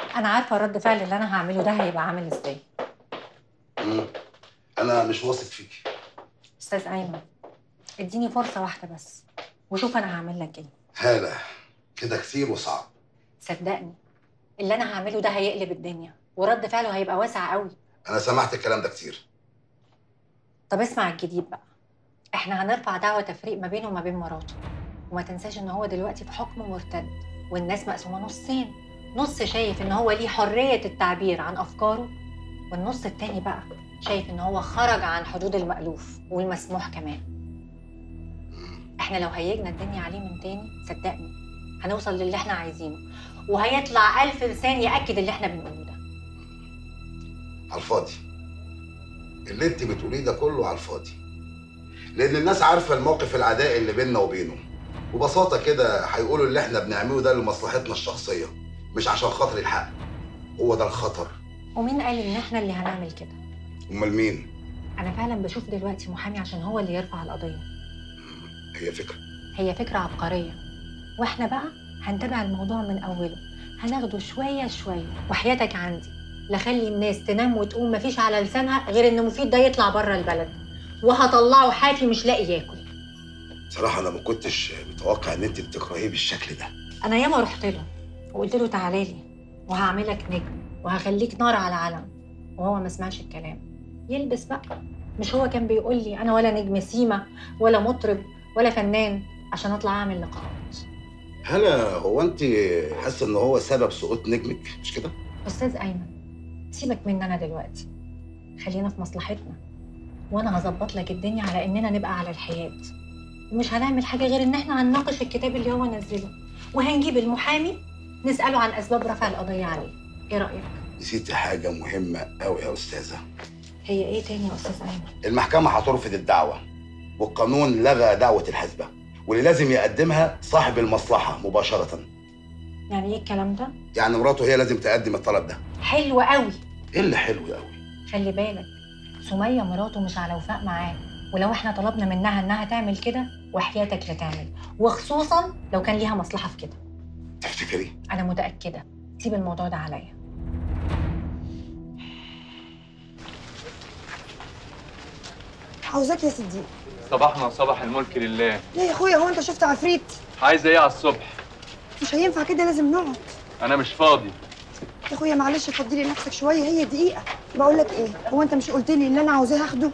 انا عارفه رد فعل اللي انا هعمله ده هيبقى عامل ازاي مم. انا مش واثق فيكي استاذ ايمن اديني فرصه واحده بس وشوف انا هعمل لك ايه هالة كده كتير وصعب صدقني اللي انا هعمله ده هيقلب الدنيا ورد فعله هيبقى واسع قوي انا سمعت الكلام ده كتير طب اسمع الجديد بقى احنا هنرفع دعوى تفريق ما بينه وما بين مراته وما تنساش ان هو دلوقتي في حكم مرتد والناس مقسومه نصين نص شايف ان هو ليه حريه التعبير عن افكاره والنص التاني بقى شايف ان هو خرج عن حدود المألوف والمسموح كمان احنا لو هيجنا الدنيا عليه من تاني صدقني هنوصل للي احنا عايزينه وهيطلع ألف لسان يأكد اللي احنا بنقوله ده على الفاضي اللي انت بتقوليه ده كله على الفاضي لان الناس عارفه الموقف العدائي اللي بيننا وبينه وببساطه كده هيقولوا اللي احنا بنعمله ده لمصلحتنا الشخصيه مش عشان خاطر الحق هو ده الخطر ومين قال ان احنا اللي هنعمل كده امال مين انا فعلا بشوف دلوقتي محامي عشان هو اللي يرفع القضيه هي فكره هي فكره عبقريه واحنا بقى هنتابع الموضوع من اوله هناخده شويه شويه وحياتك عندي لخلي الناس تنام وتقوم مفيش على لسانها غير ان مفيد ده يطلع بره البلد وهطلعه حافي مش لاقي ياكل بصراحه انا ما كنتش متوقع ان انت بتكرهيه بالشكل ده انا ياما رحت له وقلت له تعالى لي وهعملك نجم وهخليك نار على علم وهو ما سمعش الكلام يلبس بقى مش هو كان بيقول لي انا ولا نجم سيما ولا مطرب ولا فنان عشان اطلع اعمل لقاءات هلا هو انت حاسه ان هو سبب سقوط نجمك مش كده استاذ ايمن سيبك مننا دلوقتي خلينا في مصلحتنا وانا هظبط لك الدنيا على اننا نبقى على الحياد ومش هنعمل حاجه غير ان احنا هنناقش الكتاب اللي هو نزله وهنجيب المحامي نساله عن اسباب رفع القضيه عليه ايه رايك نسيتي حاجه مهمه قوي يا استاذه هي ايه تاني يا استاذ ايمن المحكمة هترفض الدعوة والقانون لغى دعوة الحسبة واللي لازم يقدمها صاحب المصلحة مباشرة يعني ايه الكلام ده يعني مراته هي لازم تقدم الطلب ده حلو قوي ايه اللي حلو قوي خلي بالك سمية مراته مش على وفاء معاه ولو احنا طلبنا منها انها تعمل كده وحياتك لا تعمل وخصوصا لو كان ليها مصلحة في كده تفتكري انا متأكدة سيب الموضوع ده عليا عاوزاك يا صديق صباحنا وصباح الملك لله ليه يا اخويا هو انت شفت عفريت عايزه ايه على الصبح مش هينفع كده لازم نقعد انا مش فاضي يا اخويا معلش فضلي نفسك شويه هي دقيقه بقول لك ايه هو انت مش قلت لي اللي انا عاوزاه هاخده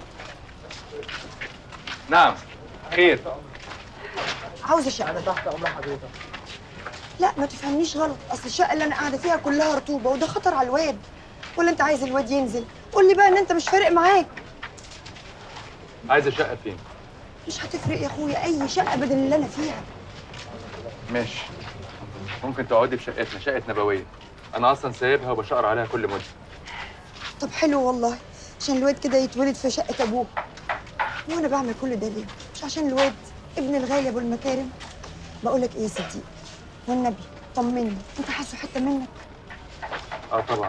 نعم خير عاوزه شقه انا تحت امر حضرتك لا ما تفهمنيش غلط اصل الشقه اللي انا قاعده فيها كلها رطوبه وده خطر على الواد ولا انت عايز الواد ينزل قول لي بقى ان انت مش فارق معاك عايزه شقه فين مش هتفرق يا اخويا اي شقه بدل اللي انا فيها ماشي ممكن تقعدي في شقتنا شقه نبويه انا اصلا سايبها وبشقر عليها كل مده طب حلو والله عشان الواد كده يتولد في شقه ابوه وانا بعمل كل ده ليه مش عشان الواد ابن الغالي ابو المكارم بقول لك ايه يا صديق والنبي طمني انت حاسه حته منك اه طبعا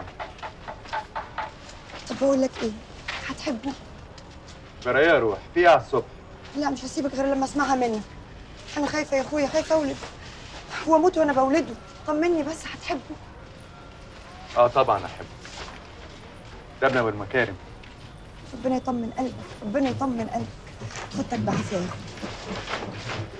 طب بقول لك ايه هتحبه برايه روح في ايه على الصبح لا مش هسيبك غير لما اسمعها منك انا خايفه يا اخويا خايفه اولد واموت وانا بولده طمني بس هتحبه اه طبعا احبك ده ابن ابو المكارم ربنا يطمن قلبك ربنا يطمن قلبك خدتك بعافيه يا اخويا